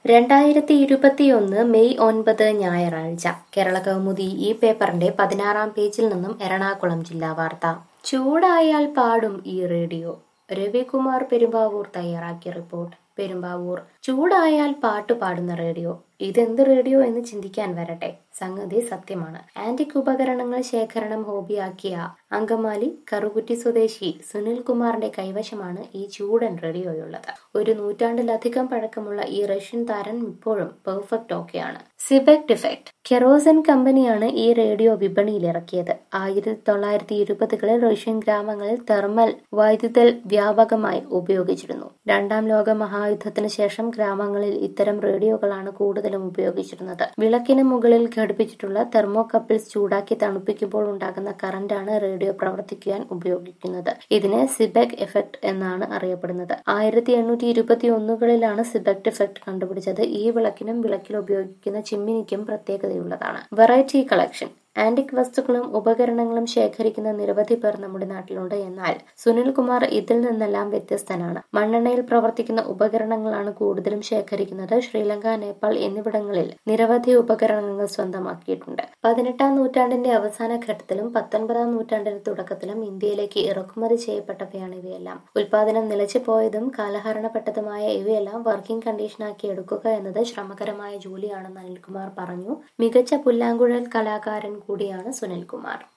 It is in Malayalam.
രണ്ടായിരത്തി ഇരുപത്തിയൊന്ന് മെയ് ഒൻപത് ഞായറാഴ്ച കേരള കൗമുദി ഈ പേപ്പറിന്റെ പതിനാറാം പേജിൽ നിന്നും എറണാകുളം ജില്ലാ വാർത്ത ചൂടായാൽ പാടും ഈ റേഡിയോ രവികുമാർ പെരുമ്പാവൂർ തയ്യാറാക്കിയ റിപ്പോർട്ട് പെരുമ്പാവൂർ ചൂടായാൽ പാട്ട് പാടുന്ന റേഡിയോ ഇതെന്ത് റേഡിയോ എന്ന് ചിന്തിക്കാൻ വരട്ടെ സംഗതി സത്യമാണ് ആന്റിക് ഉപകരണങ്ങൾ ശേഖരണം ഹോബിയാക്കിയ അങ്കമാലി കറുകുറ്റി സ്വദേശി സുനിൽ കുമാറിന്റെ കൈവശമാണ് ഈ ചൂടൻ റേഡിയോയുള്ളത് ഒരു നൂറ്റാണ്ടിലധികം പഴക്കമുള്ള ഈ റഷ്യൻ താരൻ ഇപ്പോഴും പെർഫെക്റ്റ് ഓക്കെയാണ് സിബെക് ഇഫക്ട് കെറോസൻ കമ്പനിയാണ് ഈ റേഡിയോ വിപണിയിൽ ഇറക്കിയത് ആയിരത്തി തൊള്ളായിരത്തി ഇരുപതുകളിൽ റഷ്യൻ ഗ്രാമങ്ങളിൽ തെർമൽ വൈദ്യുതൽ വ്യാപകമായി ഉപയോഗിച്ചിരുന്നു രണ്ടാം ലോക മഹായുദ്ധത്തിന് ശേഷം ഗ്രാമങ്ങളിൽ ഇത്തരം റേഡിയോകളാണ് കൂടുതലും ഉപയോഗിച്ചിരുന്നത് വിളക്കിന് മുകളിൽ ഘടിപ്പിച്ചിട്ടുള്ള തെർമോകപ്പിൾസ് ചൂടാക്കി തണുപ്പിക്കുമ്പോൾ ഉണ്ടാകുന്ന കറന്റാണ് റേഡിയോ പ്രവർത്തിക്കാൻ ഉപയോഗിക്കുന്നത് ഇതിനെ സിബെക് എഫക്ട് എന്നാണ് അറിയപ്പെടുന്നത് ആയിരത്തി എണ്ണൂറ്റി ഇരുപത്തി ഒന്നുകളിലാണ് സിബെക്ട് എഫക്ട് കണ്ടുപിടിച്ചത് ഈ വിളക്കിനും വിളക്കിൽ ഉപയോഗിക്കുന്ന ചിമ്മിനിക്കും പ്രത്യേകതയുള്ളതാണ് വെറൈറ്റി കളക്ഷൻ ആന്റിക് വസ്തുക്കളും ഉപകരണങ്ങളും ശേഖരിക്കുന്ന നിരവധി പേർ നമ്മുടെ നാട്ടിലുണ്ട് എന്നാൽ സുനിൽ കുമാർ ഇതിൽ നിന്നെല്ലാം വ്യത്യസ്തനാണ് മണ്ണെണ്ണയിൽ പ്രവർത്തിക്കുന്ന ഉപകരണങ്ങളാണ് കൂടുതലും ശേഖരിക്കുന്നത് ശ്രീലങ്ക നേപ്പാൾ എന്നിവിടങ്ങളിൽ നിരവധി ഉപകരണങ്ങൾ സ്വന്തമാക്കിയിട്ടുണ്ട് പതിനെട്ടാം നൂറ്റാണ്ടിന്റെ അവസാന ഘട്ടത്തിലും പത്തൊൻപതാം നൂറ്റാണ്ടിന്റെ തുടക്കത്തിലും ഇന്ത്യയിലേക്ക് ഇറക്കുമതി ചെയ്യപ്പെട്ടവയാണ് ഇവയെല്ലാം ഉൽപാദനം നിലച്ചു പോയതും കാലഹരണപ്പെട്ടതുമായ ഇവയെല്ലാം വർക്കിംഗ് കണ്ടീഷനാക്കി എടുക്കുക എന്നത് ശ്രമകരമായ ജോലിയാണെന്ന് അനിൽകുമാർ പറഞ്ഞു മികച്ച പുല്ലാങ്കുഴൽ കലാകാരൻ കൂടിയാണ് സുനിൽകുമാർ